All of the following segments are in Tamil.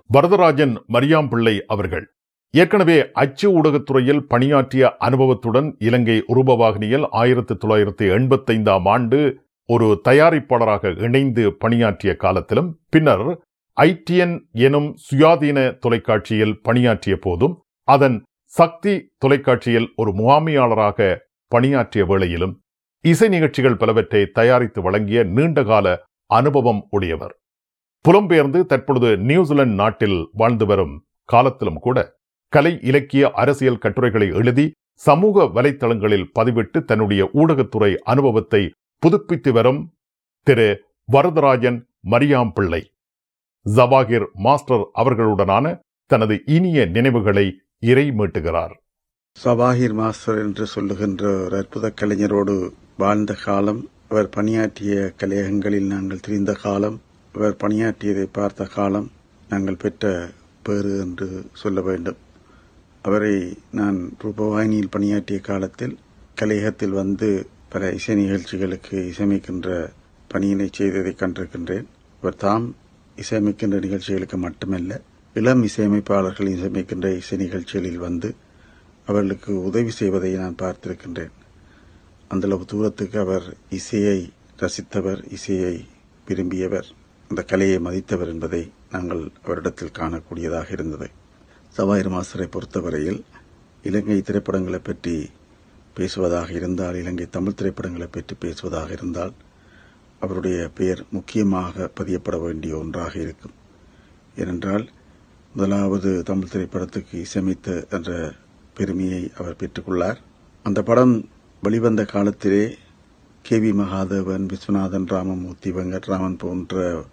வரதராஜன் மரியாம்பிள்ளை அவர்கள் ஏற்கனவே அச்சு ஊடகத்துறையில் பணியாற்றிய அனுபவத்துடன் இலங்கை உருபவாகினியில் ஆயிரத்தி தொள்ளாயிரத்தி எண்பத்தைந்தாம் ஆண்டு ஒரு தயாரிப்பாளராக இணைந்து பணியாற்றிய காலத்திலும் பின்னர் ஐடிஎன் எனும் சுயாதீன தொலைக்காட்சியில் பணியாற்றிய போதும் அதன் சக்தி தொலைக்காட்சியில் ஒரு முகாமையாளராக பணியாற்றிய வேளையிலும் இசை நிகழ்ச்சிகள் பலவற்றை தயாரித்து வழங்கிய நீண்டகால அனுபவம் உடையவர் புலம்பெயர்ந்து தற்பொழுது நியூசிலாந்து நாட்டில் வாழ்ந்து வரும் காலத்திலும் கூட கலை இலக்கிய அரசியல் கட்டுரைகளை எழுதி சமூக வலைத்தளங்களில் பதிவிட்டு தன்னுடைய ஊடகத்துறை அனுபவத்தை புதுப்பித்து வரும் திரு வரதராஜன் மரியாம் பிள்ளை ஜவாகிர் மாஸ்டர் அவர்களுடனான தனது இனிய நினைவுகளை இறை மீட்டுகிறார் சபாஹிர் மாஸ்டர் என்று சொல்லுகின்ற ஒரு அற்புத கலைஞரோடு வாழ்ந்த காலம் அவர் பணியாற்றிய கலையகங்களில் நாங்கள் திரிந்த காலம் அவர் பணியாற்றியதை பார்த்த காலம் நாங்கள் பெற்ற பேறு என்று சொல்ல வேண்டும் அவரை நான் ரூபவாயினியில் பணியாற்றிய காலத்தில் கலையகத்தில் வந்து பல இசை நிகழ்ச்சிகளுக்கு இசையமைக்கின்ற பணியினை செய்ததை கண்டிருக்கின்றேன் அவர் தாம் இசையமைக்கின்ற நிகழ்ச்சிகளுக்கு மட்டுமல்ல இளம் இசையமைப்பாளர்கள் இசையமைக்கின்ற இசை நிகழ்ச்சிகளில் வந்து அவர்களுக்கு உதவி செய்வதை நான் பார்த்திருக்கின்றேன் அந்தளவு தூரத்துக்கு அவர் இசையை ரசித்தவர் இசையை விரும்பியவர் அந்த கலையை மதித்தவர் என்பதை நாங்கள் அவரிடத்தில் காணக்கூடியதாக இருந்தது சவாயிர் மாஸ்டரை பொறுத்தவரையில் இலங்கை திரைப்படங்களை பற்றி பேசுவதாக இருந்தால் இலங்கை தமிழ் திரைப்படங்களை பற்றி பேசுவதாக இருந்தால் அவருடைய பெயர் முக்கியமாக பதியப்பட வேண்டிய ஒன்றாக இருக்கும் ஏனென்றால் முதலாவது தமிழ் திரைப்படத்துக்கு இசையமைத்த என்ற பெருமையை அவர் பெற்றுக்கொள்ளார் அந்த படம் வெளிவந்த காலத்திலே கே வி மகாதேவன் விஸ்வநாதன் ராமமூர்த்தி வெங்கட்ராமன் போன்ற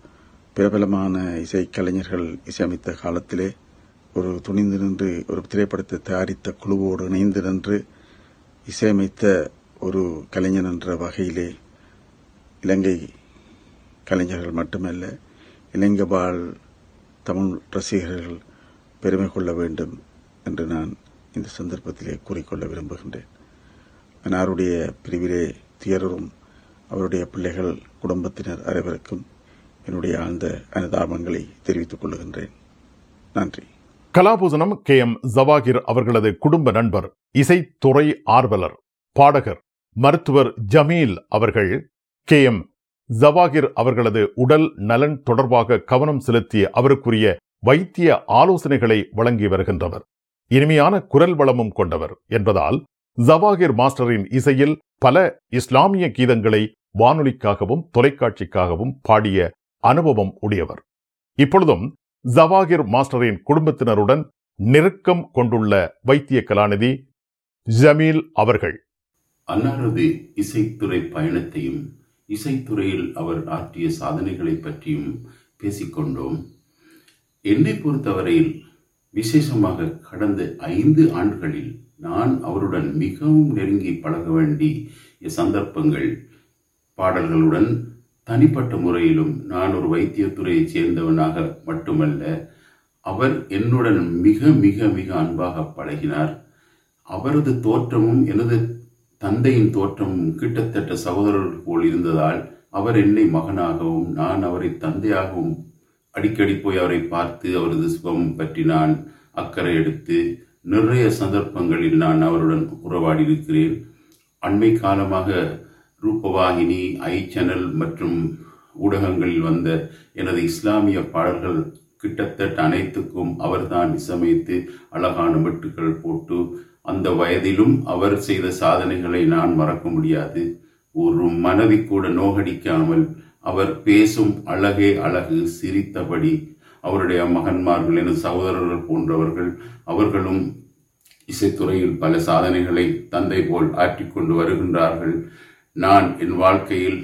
பிரபலமான இசைக்கலைஞர்கள் இசையமைத்த காலத்திலே ஒரு துணிந்து நின்று ஒரு திரைப்படத்தை தயாரித்த குழுவோடு இணைந்து நின்று இசையமைத்த ஒரு கலைஞன் என்ற வகையிலே இலங்கை கலைஞர்கள் மட்டுமல்ல இலங்கை வாழ் தமிழ் ரசிகர்கள் பெருமை கொள்ள வேண்டும் என்று நான் இந்த சந்தர்ப்பத்திலே கூறிக்கொள்ள விரும்புகின்றேன் அன்னாருடைய பிரிவிலே துயரும் அவருடைய பிள்ளைகள் குடும்பத்தினர் அனைவருக்கும் என்னுடைய ஆழ்ந்த அனுதாபங்களை தெரிவித்துக் கொள்கின்றேன் நன்றி கலாபூசணம் கே எம் ஜவாகிர் அவர்களது குடும்ப நண்பர் இசைத்துறை ஆர்வலர் பாடகர் மருத்துவர் ஜமீல் அவர்கள் கே எம் ஜவாகிர் அவர்களது உடல் நலன் தொடர்பாக கவனம் செலுத்திய அவருக்குரிய வைத்திய ஆலோசனைகளை வழங்கி வருகின்றவர் இனிமையான குரல் வளமும் கொண்டவர் என்பதால் ஜவாகிர் மாஸ்டரின் இசையில் பல இஸ்லாமிய கீதங்களை வானொலிக்காகவும் தொலைக்காட்சிக்காகவும் பாடிய அனுபவம் உடையவர் இப்பொழுதும் ஜவாகிர் மாஸ்டரின் குடும்பத்தினருடன் நெருக்கம் கொண்டுள்ள வைத்திய கலாநிதி ஜமீல் அவர்கள் அன்னாரது இசைத்துறை பயணத்தையும் இசைத்துறையில் அவர் ஆற்றிய சாதனைகளை பற்றியும் பேசிக்கொண்டோம் என்னை பொறுத்தவரையில் விசேஷமாக கடந்த ஐந்து ஆண்டுகளில் நான் அவருடன் மிகவும் நெருங்கி பழக வேண்டிய சந்தர்ப்பங்கள் பாடல்களுடன் தனிப்பட்ட முறையிலும் நான் ஒரு வைத்தியத்துறையைச் சேர்ந்தவனாக மட்டுமல்ல அவர் என்னுடன் மிக மிக மிக அன்பாக பழகினார் அவரது தோற்றமும் எனது தந்தையின் தோற்றமும் கிட்டத்தட்ட சகோதரர்கள் போல் இருந்ததால் அவர் என்னை மகனாகவும் நான் அவரை தந்தையாகவும் அடிக்கடி போய் அவரை பார்த்து அவரது சுகம் பற்றி நான் அக்கறை எடுத்து நிறைய சந்தர்ப்பங்களில் நான் அவருடன் உறவாடி இருக்கிறேன் அண்மை காலமாக ரூபவாகினி ஐ சேனல் மற்றும் ஊடகங்களில் வந்த எனது இஸ்லாமிய பாடல்கள் கிட்டத்தட்ட அனைத்துக்கும் அவர்தான் இசையமைத்து அழகான மெட்டுக்கள் போட்டு அந்த வயதிலும் அவர் செய்த சாதனைகளை நான் மறக்க முடியாது ஒரு மனதை கூட நோகடிக்காமல் அவர் பேசும் அழகே அழகு சிரித்தபடி அவருடைய மகன்மார்கள் எனது சகோதரர்கள் போன்றவர்கள் அவர்களும் இசைத்துறையில் பல சாதனைகளை தந்தை போல் ஆற்றிக்கொண்டு வருகின்றார்கள் நான் என் வாழ்க்கையில்